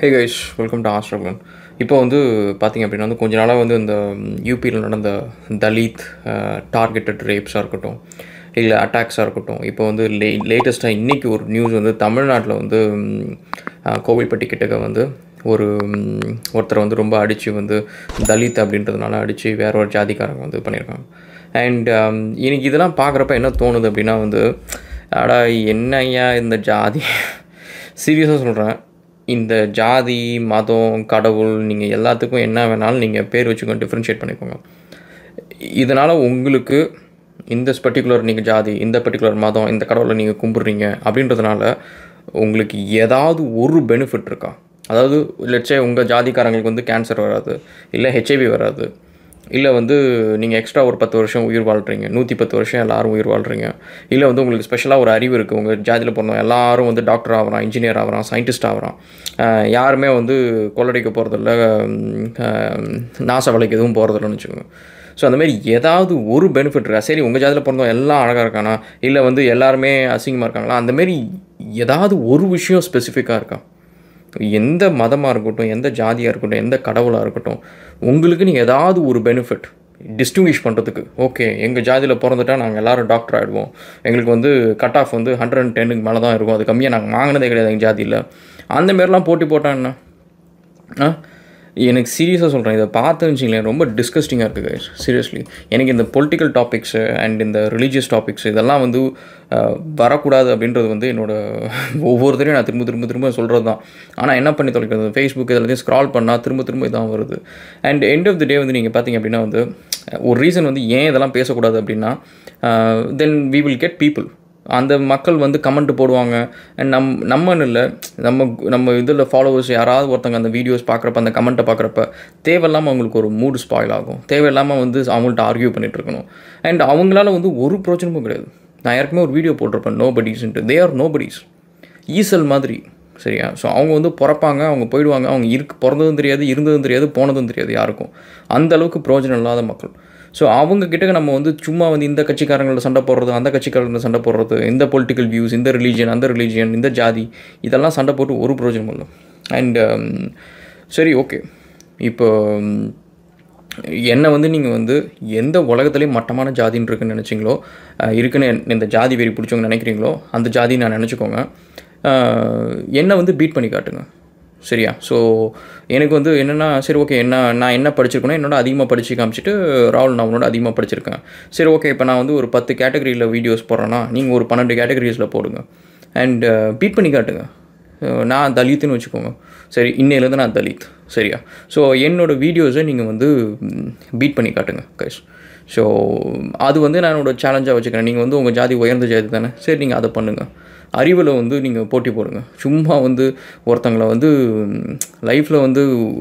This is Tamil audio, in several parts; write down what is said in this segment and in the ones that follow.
ஹே கைஸ் வெல்கம் டு ஆஸ்ட்ரகன் இப்போ வந்து பார்த்திங்க அப்படின்னா வந்து கொஞ்ச நாளாக வந்து இந்த யூபியில் நடந்த தலித் டார்கெட்டட் ரேப்ஸாக இருக்கட்டும் இல்லை அட்டாக்ஸாக இருக்கட்டும் இப்போ வந்து லே லேட்டஸ்ட்டாக இன்றைக்கி ஒரு நியூஸ் வந்து தமிழ்நாட்டில் வந்து ம், அஹ், கோவில்பட்டி கிட்டக்க வந்து ஒரு ம், ஒருத்தரை வந்து ரொம்ப அடித்து வந்து தலித் அப்படின்றதுனால அடித்து வேற ஒரு ஜாதிக்காரங்க வந்து பண்ணியிருக்காங்க அண்ட் இன்னைக்கு இதெல்லாம் பார்க்குறப்ப என்ன தோணுது அப்படின்னா வந்து அடா என்ன ஐயா இந்த ஜாதி சீரியஸாக சொல்கிறேன் இந்த ஜாதி மதம் கடவுள் நீங்கள் எல்லாத்துக்கும் என்ன வேணாலும் நீங்கள் பேர் வச்சுக்கோங்க டிஃப்ரென்ஷியேட் பண்ணிக்கோங்க இதனால் உங்களுக்கு இந்த பர்டிகுலர் நீங்கள் ஜாதி இந்த பர்டிகுலர் மதம் இந்த கடவுளை நீங்கள் கும்பிட்றீங்க அப்படின்றதுனால உங்களுக்கு ஏதாவது ஒரு பெனிஃபிட் இருக்கா அதாவது லட்சே உங்கள் ஜாதிக்காரங்களுக்கு வந்து கேன்சர் வராது இல்லை ஹெச்ஐவி வராது இல்லை வந்து நீங்கள் எக்ஸ்ட்ரா ஒரு பத்து வருஷம் உயிர் வாழ்கிறீங்க நூற்றி பத்து வருஷம் எல்லாரும் உயிர் வாழ்கிறீங்க இல்லை வந்து உங்களுக்கு ஸ்பெஷலாக ஒரு அறிவு இருக்குது உங்கள் ஜாதியில் பிறந்தவங்க எல்லாரும் வந்து டாக்டர் ஆகிறான் இன்ஜினியர் ஆகிறான் சயின்டிஸ்ட் ஆகிறான் அஹ் யாருமே வந்து கொள்ளடிக்க போகிறதில்ல நாச வேலைக்கு எதுவும் போகிறதில்லன்னு வச்சுக்கோங்க ஸோ அந்த மாதிரி ஏதாவது ஒரு பெனிஃபிட் இருக்கா சரி உங்கள் ஜாதியில் பிறந்தவங்க எல்லாம் அழகாக இருக்கானா இல்லை வந்து எல்லாருமே அசிங்கமாக இருக்காங்களா அந்த மாதிரி ஏதாவது ஒரு விஷயம் ஸ்பெசிஃபிக்காக இருக்கா எந்த மதமாக இருக்கட்டும் எந்த ஜாதியாக இருக்கட்டும் எந்த கடவுளாக இருக்கட்டும் உங்களுக்கு நீங்கள் ஏதாவது ஒரு பெனிஃபிட் டிஸ்டிங்விஷ் பண்ணுறதுக்கு ஓகே எங்கள் ஜாதியில் பிறந்துட்டா நாங்கள் எல்லாரும் டாக்டர் ஆகிடுவோம் எங்களுக்கு வந்து கட் ஆஃப் வந்து ஹண்ட்ரட் அண்ட் டென்னுக்கு மேலே தான் இருக்கும் அது கம்மியாக நாங்கள் வாங்கினதே கிடையாது எங்கள் ஜாதியில் அந்த மாரிலாம் போட்டி போட்டா என்ன ஆ எனக்கு சீரியஸாக சொல்கிறேன் இதை பார்த்து வச்சிங்களேன் ரொம்ப டிஸ்கஸ்டிங்காக இருக்குது கைஸ் சீரியஸ்லி எனக்கு இந்த பொலிட்டிக்கல் டாபிக்ஸு அண்ட் இந்த ரிலீஜியஸ் டாபிக்ஸ் இதெல்லாம் வந்து அஹ், வரக்கூடாது அப்படின்றது வந்து என்னோட ஒவ்வொருத்தரையும் நான் திரும்ப திரும்ப திரும்ப சொல்கிறது தான் ஆனால் என்ன பண்ணி தொலைக்கிறது ஃபேஸ்புக் எல்லாத்தையும் ஸ்க்ரால் பண்ணால் திரும்ப திரும்ப இதான் வருது and end of the day வந்து நீங்கள் பார்த்தீங்க அப்படின்னா வந்து ஒரு ரீசன் வந்து ஏன் இதெல்லாம் பேசக்கூடாது அப்படின்னா then we will get people அந்த மக்கள் வந்து கமெண்ட் போடுவாங்க அண்ட் நம் நம்மன்னு இல்லை நம்ம நம்ம இதில் ஃபாலோவர்ஸ் யாராவது ஒருத்தங்க அந்த வீடியோஸ் பார்க்குறப்ப அந்த கமெண்ட்டை பார்க்குறப்ப தேவையில்லாமல் அவங்களுக்கு ஒரு மூடு ஸ்பாயில் ஆகும் தேவையில்லாமல் வந்து அவங்கள்ட்ட ஆர்கியூ பண்ணிட்டு இருக்கணும் அண்ட் அவங்களால வந்து ஒரு பிரோஜனமும் கிடையாது நான் ஏற்கனவே ஒரு வீடியோ போட்டிருப்பேன் நோ படிஸ்ன்ட்டு தே ஆர் நோ படிஸ் ஈசல் மாதிரி சரியா ஸோ அவங்க வந்து பிறப்பாங்க அவங்க போயிடுவாங்க அவங்க இருக்கு பிறந்ததும் தெரியாது இருந்ததும் தெரியாது போனதும் தெரியாது யாருக்கும் அந்த அளவுக்கு பிரோஜனம் இல்லாத மக்கள் ஸோ அவங்க கிட்ட நம்ம வந்து சும்மா வந்து இந்த கட்சிக்காரங்கள சண்டை போடுறது அந்த கட்சிக்காரங்கள சண்டை போடுறது இந்த பொலிட்டிக்கல் வியூஸ் இந்த ரிலீஜியன் அந்த ரிலீஜியன் இந்த ஜாதி இதெல்லாம் சண்டை போட்டு ஒரு பிரயோஜனம் இல்லை அண்ட் சரி ஓகே இப்போ உம், என்னை வந்து நீங்கள் வந்து எந்த உலகத்துலேயும் மட்டமான ஜாதின்னு இருக்குன்னு நினச்சிங்களோ அஹ், இருக்குன்னு என்- இந்த ஜாதி வெறி பிடிச்சவங்க நினைக்கிறீங்களோ அந்த ஜாதி நான் நினச்சிக்கோங்க அஹ், என்னை வந்து பீட் பண்ணி காட்டுங்க சரியா ஸோ எனக்கு வந்து என்னென்னா சரி ஓகே என்ன நான் என்ன படிச்சிருக்கேனோ என்னோட அதிகமாக படித்து காமிச்சிட்டு ராகுல் நான் உன்னோட அதிகமாக படிச்சிருக்கேன் சரி ஓகே இப்போ நான் வந்து ஒரு பத்து கேட்டகரியில் வீடியோஸ் போடுறேன்னா நீங்கள் ஒரு பன்னெண்டு கேட்டகரிஸில் போடுங்க அண்ட் பீட் பண்ணி காட்டுங்க அஹ் நான் தலித்துன்னு வச்சுக்கோங்க சரி இன்னையிலேருந்து நான் தலித் சரியா ஸோ என்னோடய வீடியோஸை நீங்கள் வந்து பீட் பண்ணி காட்டுங்க கைஸ் ஸோ அது வந்து நான் என்னோட சேலஞ்சாக வச்சுக்கிறேன் நீங்கள் வந்து உங்கள் ஜாதி உயர்ந்த ஜாதி தானே சரி நீங்கள் அதை பண்ணுங்கள் அறிவில் வந்து நீங்கள் போட்டி போடுங்க சும்மா வந்து ஒருத்தங்களை வந்து லைஃப்பில் வந்து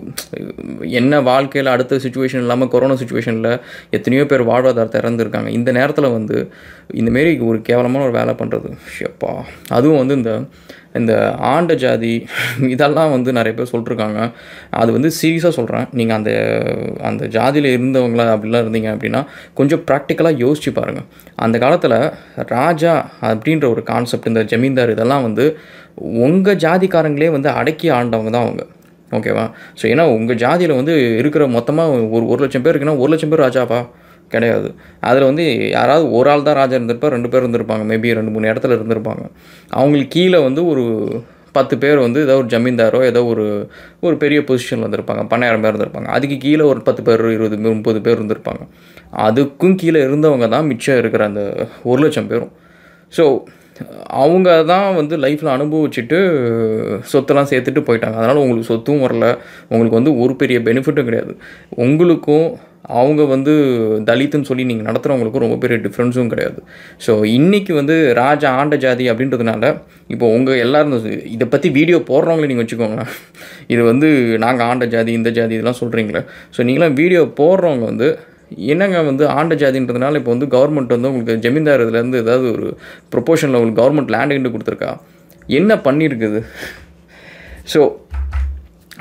என்ன வாழ்க்கையில் அடுத்த சுச்சுவேஷன் இல்லாமல் கொரோனா சுச்சுவேஷனில் எத்தனையோ பேர் வாழ்வாதாரத்தை இறந்துருக்காங்க இந்த நேரத்தில் வந்து இந்தமாரி ஒரு கேவலமான ஒரு வேலை பண்ணுறது ஷப்பா அதுவும் வந்து இந்த இந்த ஆண்ட ஜாதி இதெல்லாம் வந்து நிறைய பேர் சொல்லிருக்காங்க அது வந்து சீரியஸாக சொல்கிறேன் நீங்கள் அந்த அந்த ஜாதியில் இருந்தவங்களா அப்படிலாம் இருந்தீங்க அப்படின்னா கொஞ்சம் ப்ராக்டிக்கலாக யோசிச்சு பாருங்கள் அந்த காலத்தில் ராஜா அப்படின்ற ஒரு கான்செப்ட் இந்த ஜமீன்தார் இதெல்லாம் வந்து உங்கள் ஜாதிக்காரங்களே வந்து அடக்கி ஆண்டவங்க தான் அவங்க ஓகேவா ஸோ ஏன்னா உங்கள் ஜாதியில் வந்து இருக்கிற மொத்தமாக ஒரு ஒரு லட்சம் பேர் இருக்குன்னா ஒரு லட்சம் பேர் ராஜாவா கிடையாது அதில் வந்து யாராவது ஒரு ஆள் தான் ராஜா இருந்திருப்பார் ரெண்டு பேர் இருந்திருப்பாங்க மேபி ரெண்டு மூணு இடத்துல இருந்திருப்பாங்க அவங்களுக்கு கீழே வந்து ஒரு பத்து பேர் வந்து ஏதோ ஒரு ஜமீன்தாரோ ஏதோ ஒரு ஒரு பெரிய பொசிஷனில் இருந்திருப்பாங்க பன்னாயிரம் பேர் இருந்திருப்பாங்க அதுக்கு கீழே ஒரு பத்து பேர் இருபது பேர் முப்பது பேர் இருந்திருப்பாங்க அதுக்கும் கீழே இருந்தவங்க தான் மிச்சம் இருக்கிற அந்த ஒரு லட்சம் பேரும் ஸோ அவங்க தான் வந்து லைஃப்பில் அனுபவிச்சுட்டு சொத்தெல்லாம் சேர்த்துட்டு போயிட்டாங்க அதனால் உங்களுக்கு சொத்தும் வரல உங்களுக்கு வந்து ஒரு பெரிய பெனிஃபிட்டும் கிடையாது உங்களுக்கும் அவங்க வந்து தலித்துன்னு சொல்லி நீங்கள் நடத்துகிறவங்களுக்கும் ரொம்ப பெரிய டிஃப்ரென்ஸும் கிடையாது ஸோ இன்றைக்கி வந்து ராஜா ஆண்ட ஜாதி அப்படின்றதுனால இப்போ உங்கள் எல்லாரும் இதை பற்றி வீடியோ போடுறவங்களே நீங்கள் வச்சுக்கோங்களேன் இது வந்து நாங்கள் ஆண்ட ஜாதி இந்த ஜாதி இதெல்லாம் சொல்கிறீங்களே ஸோ நீங்களாம் வீடியோ போடுறவங்க வந்து என்னங்க வந்து ஆண்ட ஜாதின்றதுனால இப்போ வந்து கவர்மெண்ட் வந்து உங்களுக்கு ஜமீன்தார் இதுலேருந்து ஏதாவது ஒரு ப்ரொப்போஷனில் உங்களுக்கு கவர்மெண்ட் லேண்ட் கிண்டு கொடுத்துருக்கா என்ன பண்ணியிருக்குது so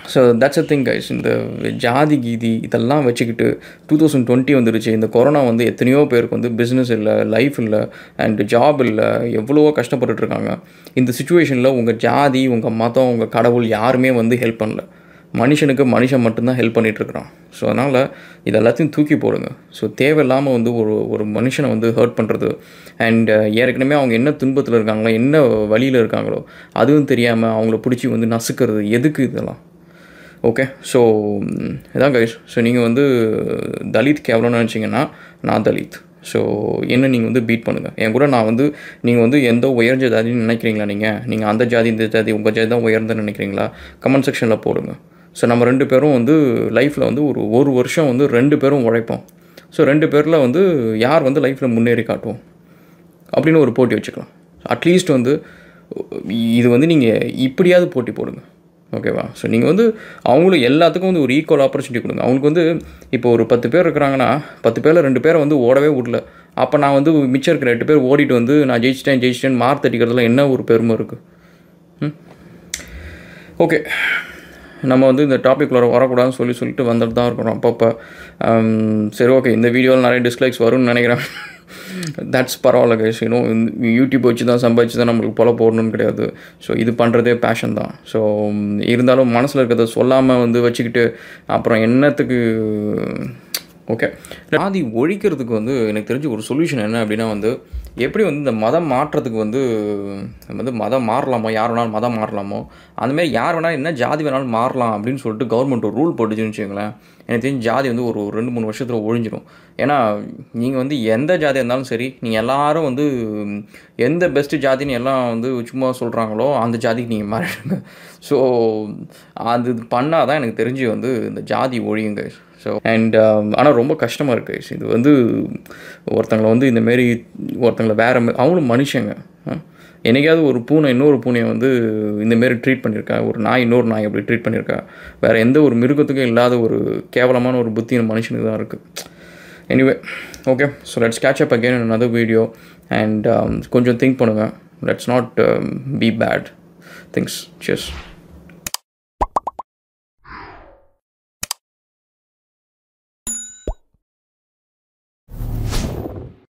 so that's a thing guys இந்த ஜாதி கீதி இதெல்லாம் வச்சுக்கிட்டு டூ தௌசண்ட் டுவெண்ட்டி வந்துருச்சு இந்த கொரோனா வந்து எத்தனையோ பேருக்கு வந்து பிஸ்னஸ் இல்லை லைஃப் இல்லை அண்ட் ஜாப் இல்லை எவ்வளவோ கஷ்டப்பட்டுட்டு இருக்காங்க இந்த சுச்சுவேஷனில் உங்கள் ஜாதி உங்கள் மதம் உங்கள் கடவுள் யாருமே வந்து ஹெல்ப் பண்ணல மனுஷனுக்கு மனுஷன் மட்டும்தான் ஹெல்ப் பண்ணிகிட்ருக்குறான் ஸோ அதனால் இது எல்லாத்தையும் தூக்கி போடுங்க ஸோ தேவையில்லாமல் வந்து ஒரு ஒரு மனுஷனை வந்து ஹர்ட் பண்ணுறது அண்ட் ஏற்கனவே அவங்க என்ன துன்பத்தில் இருக்காங்களோ என்ன வழியில் இருக்காங்களோ அதுவும் தெரியாமல் அவங்கள பிடிச்சி வந்து நசுக்கிறது எதுக்கு இதெல்லாம் ஓகே ஸோ இதான் கைஸ் ஸோ நீங்கள் வந்து தலித் கேவலம்னு நினச்சிங்கன்னா நான் தலித் ஸோ என்ன நீங்கள் வந்து பீட் பண்ணுங்கள் என் கூட நான் வந்து நீங்கள் வந்து எந்த உயர்ந்த ஜாதின்னு நினைக்கிறீங்களா நீங்கள் நீங்கள் அந்த ஜாதி இந்த ஜாதி உங்கள் ஜாதி தான் உயர்ந்தன்னு நினைக்கிறீங்களா கமெண்ட் செக்ஷனில் போடுங்க ஸோ நம்ம ரெண்டு பேரும் வந்து லைஃப்பில் வந்து ஒரு ஒரு வருஷம் வந்து ரெண்டு பேரும் உழைப்போம் ஸோ ரெண்டு பேரில் வந்து யார் வந்து லைஃப்பில் முன்னேறி காட்டுவோம் அப்படின்னு ஒரு போட்டி வச்சுக்கலாம் அட்லீஸ்ட் வந்து இது வந்து நீங்கள் இப்படியாவது போட்டி போடுங்க ஓகேவா ஸோ நீங்கள் வந்து அவங்களும் எல்லாத்துக்கும் வந்து ஒரு ஈக்குவல் ஆப்பர்ச்சுனிட்டி கொடுங்க அவங்களுக்கு வந்து இப்போ ஒரு பத்து பேர் இருக்கிறாங்கன்னா பத்து பேரில் ரெண்டு பேரை வந்து ஓடவே விடல அப்போ நான் வந்து மிச்சம் இருக்கிற எட்டு பேர் ஓடிட்டு வந்து நான் ஜெயிச்சிட்டேன் ஜெயிச்சிட்டேன் மார்க் தட்டிக்கிறதுல என்ன ஒரு பெருமை இருக்குது ம் ஓகே நம்ம வந்து இந்த டாபிக் வர வரக்கூடாதுன்னு சொல்லி சொல்லிட்டு வந்துட்டு தான் இருக்கிறோம் அப்பப்போ சரி ஓகே இந்த வீடியோவில் நிறைய டிஸ்லைக்ஸ் வரும்னு நினைக்கிறேன் தட்ஸ் பரவாயில்ல கைஸ் இன்னும் யூடியூப் வச்சு தான் சம்பாதிச்சு தான் நம்மளுக்கு பொல போடணும்னு கிடையாது ஸோ இது பண்ணுறதே பேஷன் தான் ஸோ இருந்தாலும் மனசில் இருக்கிறத சொல்லாமல் வந்து வச்சுக்கிட்டு அப்புறம் என்னத்துக்கு ஓகே ஜாதி ஒழிக்கிறதுக்கு வந்து எனக்கு தெரிஞ்ச ஒரு சொல்யூஷன் என்ன அப்படின்னா வந்து எப்படி வந்து இந்த மதம் மாற்றத்துக்கு வந்து வந்து மதம் மாறலாமோ யார் வேணாலும் மதம் மாறலாமோ அந்தமாரி யார் வேணாலும் என்ன ஜாதி வேணாலும் மாறலாம் அப்படின்னு சொல்லிட்டு கவர்மெண்ட் ஒரு ரூல் போட்டுச்சுன்னு வச்சுக்கோங்களேன் எனக்கு தெரிஞ்சு ஜாதி வந்து ஒரு ரெண்டு மூணு வருஷத்தில் ஒழிஞ்சிடும் ஏன்னா நீங்கள் வந்து எந்த ஜாதியாக இருந்தாலும் சரி நீங்கள் எல்லாரும் வந்து எந்த பெஸ்ட்டு ஜாதின்னு எல்லாம் வந்து சும்மா சொல்கிறாங்களோ அந்த ஜாதிக்கு நீங்கள் மாறிடுங்க ஸோ அது பண்ணால் தான் எனக்கு தெரிஞ்சு வந்து இந்த ஜாதி ஒழியுங்க ஸோ அண்ட் ஆனால் ரொம்ப கஷ்டமாக இருக்குது இது வந்து ஒருத்தங்களை வந்து இந்தமாரி ஒருத்தங்களை வேறு அவங்களும் மனுஷங்க என்னைக்காவது ஒரு பூனை இன்னொரு பூனையை வந்து இந்தமாரி ட்ரீட் பண்ணியிருக்கா ஒரு நாய் இன்னொரு நாய் அப்படி ட்ரீட் பண்ணியிருக்கா வேறு எந்த ஒரு மிருகத்துக்கும் இல்லாத ஒரு கேவலமான ஒரு புத்தி மனுஷனுக்கு தான் இருக்குது anyway okay so let's catch up again in other video and கொஞ்சம் திங்க் பண்ணுங்கள் let's not be bad things cheers